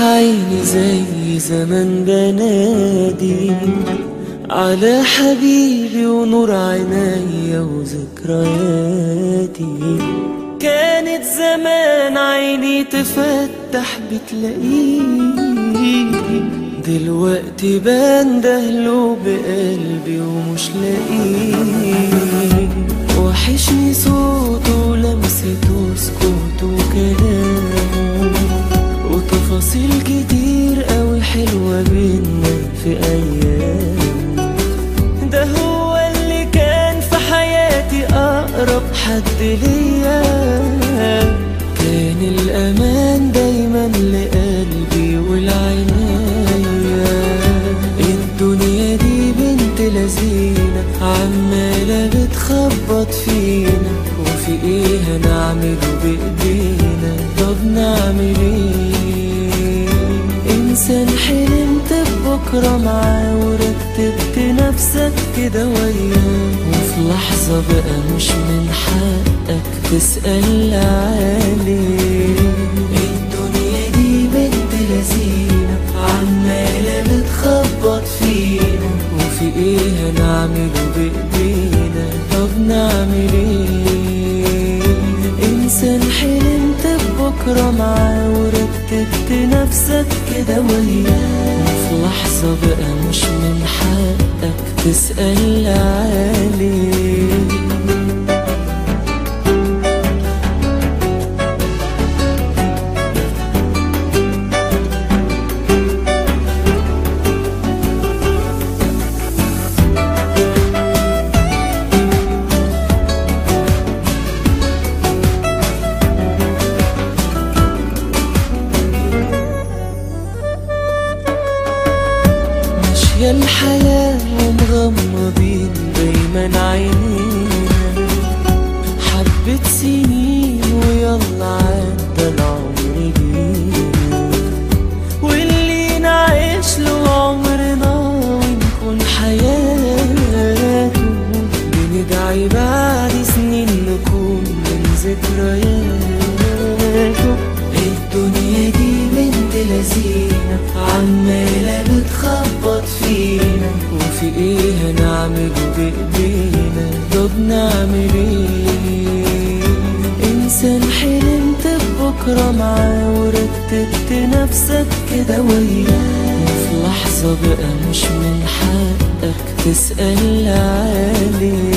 عيني زي زمان بنادي على حبيبي ونور عينيا وذكرياتي كانت زمان عيني تفتح بتلاقيه دلوقتي بندهله بقلبي ومش لاقيه وحشني صوته ولمسته وسكوته وكلامه وتفاصيل كتير قوي حلوة بينا في أيام ده هو اللي كان في حياتي أقرب حد ليا كان الأمان دايما لقلبي والعناية الدنيا دي بنت لذينة عمالة بتخبط فينا وفي ايه هنعمله بإيدينا طب نعمل ايه انسان حلمت ببكرة معاه ورتبت نفسك كده وياه وفي لحظة بقى مش من حقك تسأل عليه الدنيا دي بنت لذينة عمالة بتخبط فينا وفي ايه هنعمله بإيدينا طب نعمل ايه انسان حلمت ببكرة معاه ورتبت نفسك كده وياه وفي لحظة بقى مش من حقك تسأل عليه ماشية الحياة ومغمضين دايما عينينا حبة سنين ويلا عدى العمر بينا واللي نعيش له عمرنا ونكون حياته بندعي بعد سنين نكون من ذكرياته الدنيا دي بنت لذينة عمالة بتخبط فينا وفي ايه هنعمله بايدينا طب نعمل ايه انسان حلمت ببكرة معاه ورتبت نفسك كده وياه وفي لحظة بقى مش من حقك تسأل عليه